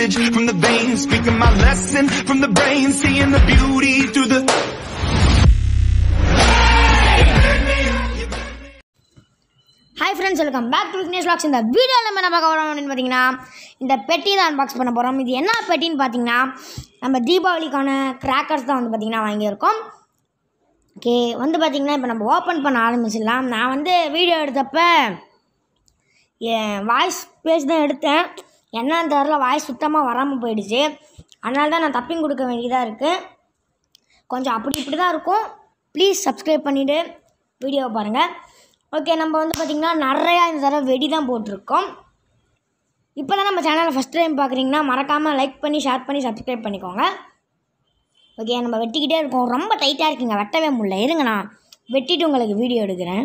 message from the veins, speaking my lesson from the brain, seeing the beauty through the. Hi friends welcome back to Vignesh vlogs இந்த வீடியோவில் நம்ம என்ன பார்க்க போகிறோம் அப்படின்னு பார்த்தீங்கன்னா இந்த பெட்டி தான் அன்பாக்ஸ் பண்ண போகிறோம் இது என்ன பெட்டின்னு பார்த்தீங்கன்னா நம்ம தீபாவளிக்கான கிராக்கர்ஸ் தான் வந்து பார்த்திங்கன்னா வாங்கியிருக்கோம் ஓகே வந்து பார்த்திங்கன்னா இப்போ நம்ம ஓப்பன் பண்ண ஆரம்பிச்சிடலாம் நான் வந்து வீடியோ எடுத்தப்ப என் வாய்ஸ் பேஜ் தான் எடுத்தேன் என்னன்னு தெரில வாய்ஸ் சுத்தமாக வராமல் போயிடுச்சு அதனால தான் நான் தப்பிங் கொடுக்க வேண்டியதாக இருக்குது கொஞ்சம் அப்படி இப்படி தான் இருக்கும் ப்ளீஸ் சப்ஸ்கிரைப் பண்ணிவிட்டு வீடியோவை பாருங்கள் ஓகே நம்ம வந்து பார்த்திங்கன்னா நிறையா இந்த தடவை வெடி தான் போட்டிருக்கோம் இப்போ தான் நம்ம சேனலை ஃபஸ்ட் டைம் பார்க்குறீங்கன்னா மறக்காமல் லைக் பண்ணி ஷேர் பண்ணி சப்ஸ்கிரைப் பண்ணிக்கோங்க ஓகே நம்ம வெட்டிக்கிட்டே இருக்கோம் ரொம்ப டைட்டாக இருக்குங்க வெட்டவே முடியல இருங்க நான் வெட்டிட்டு உங்களுக்கு வீடியோ எடுக்கிறேன்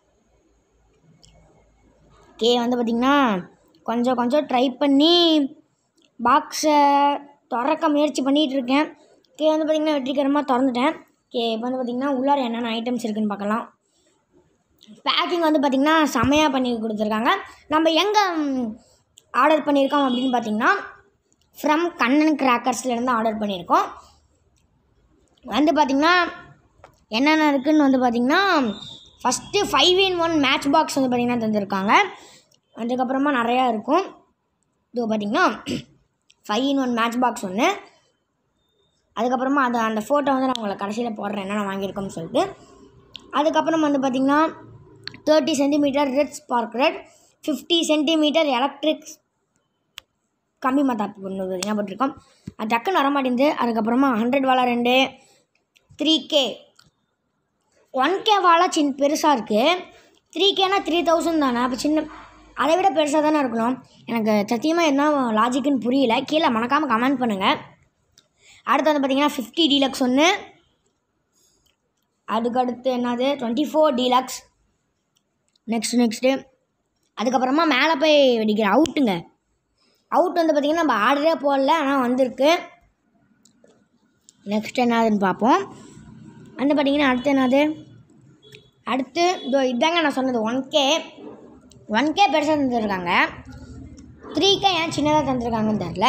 ஓகே வந்து பார்த்திங்கன்னா கொஞ்சம் கொஞ்சம் ட்ரை பண்ணி பாக்ஸை திறக்க முயற்சி பண்ணிகிட்டு இருக்கேன் ஓகே வந்து பார்த்திங்கன்னா வெற்றிகரமாக திறந்துட்டேன் ஓகே இப்போ வந்து பார்த்திங்கன்னா உள்ளார என்னென்ன ஐட்டம்ஸ் இருக்குன்னு பார்க்கலாம் பேக்கிங் வந்து பார்த்திங்கன்னா செமையாக பண்ணி கொடுத்துருக்காங்க நம்ம எங்கே ஆர்டர் பண்ணியிருக்கோம் அப்படின்னு பார்த்திங்கன்னா ஃப்ரம் கண்ணன் கிராக்கர்ஸ்லேருந்து ஆர்டர் பண்ணியிருக்கோம் வந்து பார்த்திங்கன்னா என்னென்ன இருக்குதுன்னு வந்து பார்த்திங்கன்னா first five in one match box வந்து பார்த்திங்கன்னா தந்திருக்காங்க அதுக்கப்புறமா நிறையா இருக்கும் இது பார்த்திங்கன்னா five in one match box ஒன்று அதுக்கப்புறமா அது அந்த ஃபோட்டோ வந்து நான் உங்களுக்கு கடைசியில் போடுறேன் என்னென்ன வாங்கியிருக்கோம்னு சொல்லிட்டு அதுக்கப்புறம் வந்து பார்த்திங்கன்னா thirty centimetre red spark red fifty centimetre electric கம்பி மத்தாப்பு ஒன்று பார்த்தீங்கன்னா போட்டிருக்கோம் அது டக்குன்னு வர மாட்டேங்குது அதுக்கப்புறமா ஹண்ட்ரட் வாலா ரெண்டு த்ரீ கே ஒன் கே வாலா சின்ன பெருசாக இருக்குது த்ரீ கேனா த்ரீ தௌசண்ட் தானே அப்போ சின்ன அதை விட பெருசாக தானே இருக்கணும் எனக்கு சத்தியமாக என்ன லாஜிக்குன்னு புரியல கீழே மறக்காமல் கமெண்ட் பண்ணுங்கள் அடுத்து வந்து பார்த்திங்கன்னா ஃபிஃப்டி டீலக்ஸ் ஒன்று அதுக்கடுத்து என்னது twenty four deluxe next next அதுக்கப்புறமா மேலே போய் வெடிக்கிற அவுட்டுங்க அவுட் வந்து பார்த்திங்கன்னா நம்ம ஆர்டரே போடல ஆனால் வந்திருக்கு நெக்ஸ்ட் என்னதுன்னு பார்ப்போம் வந்து பார்த்திங்கன்னா அடுத்து என்னது அடுத்து இதோ இதாங்க நான் சொன்னது ஒன் கே ஒன் கே பெருசாக தந்துருக்காங்க த்ரீ கே ஏன் சின்னதாக தந்துருக்காங்கன்னு தெரில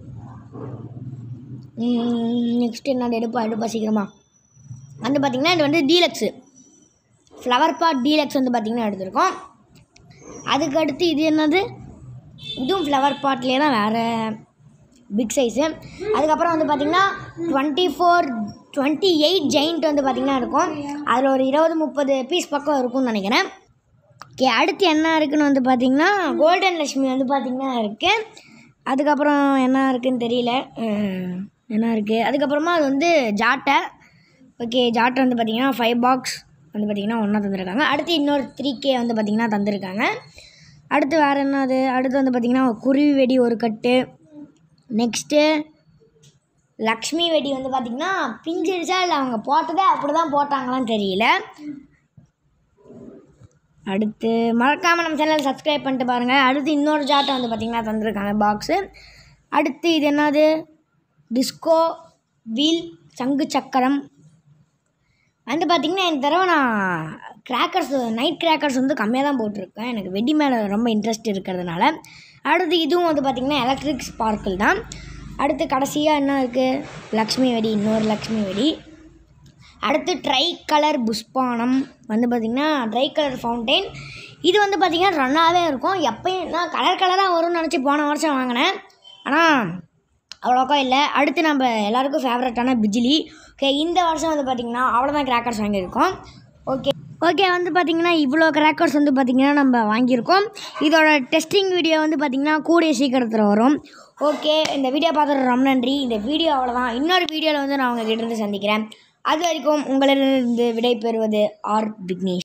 நெக்ஸ்ட் என்னது எடுப்பா எடுப்பா சீக்கிரமா வந்து பார்த்திங்கன்னா இது வந்து டீலக்ஸு ஃப்ளவர் பாட் டீலக்ஸ் வந்து பார்த்திங்கன்னா எடுத்திருக்கோம் அதுக்கு அடுத்து இது என்னது இதுவும் ஃப்ளவர் பாட்லேயே தான் வேறு பிக் சைஸு அதுக்கப்புறம் வந்து பார்த்திங்கன்னா twenty four twenty eight giant வந்து பார்த்திங்கன்னா இருக்கும் அதில் ஒரு இருபது முப்பது பீஸ் பக்கம் இருக்கும்னு நினைக்கிறேன் ஓகே அடுத்து என்ன இருக்குன்னு வந்து பார்த்திங்கன்னா கோல்டன் லக்ஷ்மி வந்து பார்த்திங்கன்னா இருக்குது அதுக்கப்புறம் என்ன இருக்குன்னு தெரியல அஹ், என்ன இருக்குது அதுக்கப்புறமா அது வந்து ஜாட்டை ஓகே ஜாட்டை வந்து பார்த்திங்கன்னா ஃபைவ் பாக்ஸ் வந்து பார்த்திங்கன்னா ஒன்றா தந்திருக்காங்க அடுத்து இன்னொரு த்ரீ கே வந்து பார்த்திங்கன்னா தந்திருக்காங்க அடுத்து வேறு என்னது அடுத்து வந்து பார்த்திங்கன்னா குருவி வெடி ஒரு கட்டு நெக்ஸ்ட்டு லக்ஷ்மி வெடி வந்து பார்த்திங்கன்னா பிஞ்சிருச்சா இல்லை அவங்க போட்டதே அப்படி தான் போட்டாங்களான்னு தெரியல அடுத்து மறக்காமல் நம்ம சேனல் சப்ஸ்கிரைப் பண்ணிட்டு பாருங்கள் அடுத்து இன்னொரு ஜாட்டை வந்து பார்த்திங்கன்னா தந்திருக்காங்க பாக்ஸு அடுத்து இது என்னது டிஸ்கோ வீல் சங்கு சக்கரம் வந்து பார்த்திங்கன்னா இந்த தடவை நான் கிராக்கர்ஸ் நைட் கிராக்கர்ஸ் வந்து கம்மியாக தான் போட்டிருக்கேன் எனக்கு வெடி மேலே ரொம்ப இன்ட்ரெஸ்ட் இருக்கிறதுனால அடுத்து இதுவும் வந்து பார்த்திங்கன்னா எலக்ட்ரிக் ஸ்பார்க்கிள் தான் அடுத்து கடைசியாக என்ன இருக்குது லக்ஷ்மி வெடி இன்னொரு லக்ஷ்மி வெடி அடுத்து ட்ரை கலர் புஷ்பானம் வந்து பார்த்திங்கன்னா ட்ரை கலர் ஃபவுண்டெயின் இது வந்து பார்த்திங்கன்னா ரன்னாகவே இருக்கும் எப்பயும் நான் கலர் கலராக வரும்னு நினச்சி போன வருஷம் வாங்கினேன் ஆனால் அவ்வளோக்கா இல்லை அடுத்து நம்ம எல்லாருக்கும் ஃபேவரட்டான பிஜிலி ஓகே இந்த வருஷம் வந்து பார்த்திங்கன்னா அவ்வளோதான் கிராக்கர்ஸ் வாங்கியிருக்கோம் ஓகே ஓகே வந்து பார்த்திங்கன்னா இவ்வளோ கிராக்கர்ஸ் வந்து பார்த்திங்கன்னா நம்ம வாங்கியிருக்கோம் இதோட டெஸ்டிங் வீடியோ வந்து பார்த்திங்கன்னா கூடிய சீக்கிரத்தில் வரும் ஓகே இந்த வீடியோ பார்த்துட்டு ரொம்ப நன்றி இந்த வீடியோ அவ்வளோதான் இன்னொரு வீடியோவில் வந்து நான் உங்ககிட்ட இருந்து சந்திக்கிறேன் அது வரைக்கும் உங்களிடம் விடை பெறுவது ஆர் விக்னேஷ்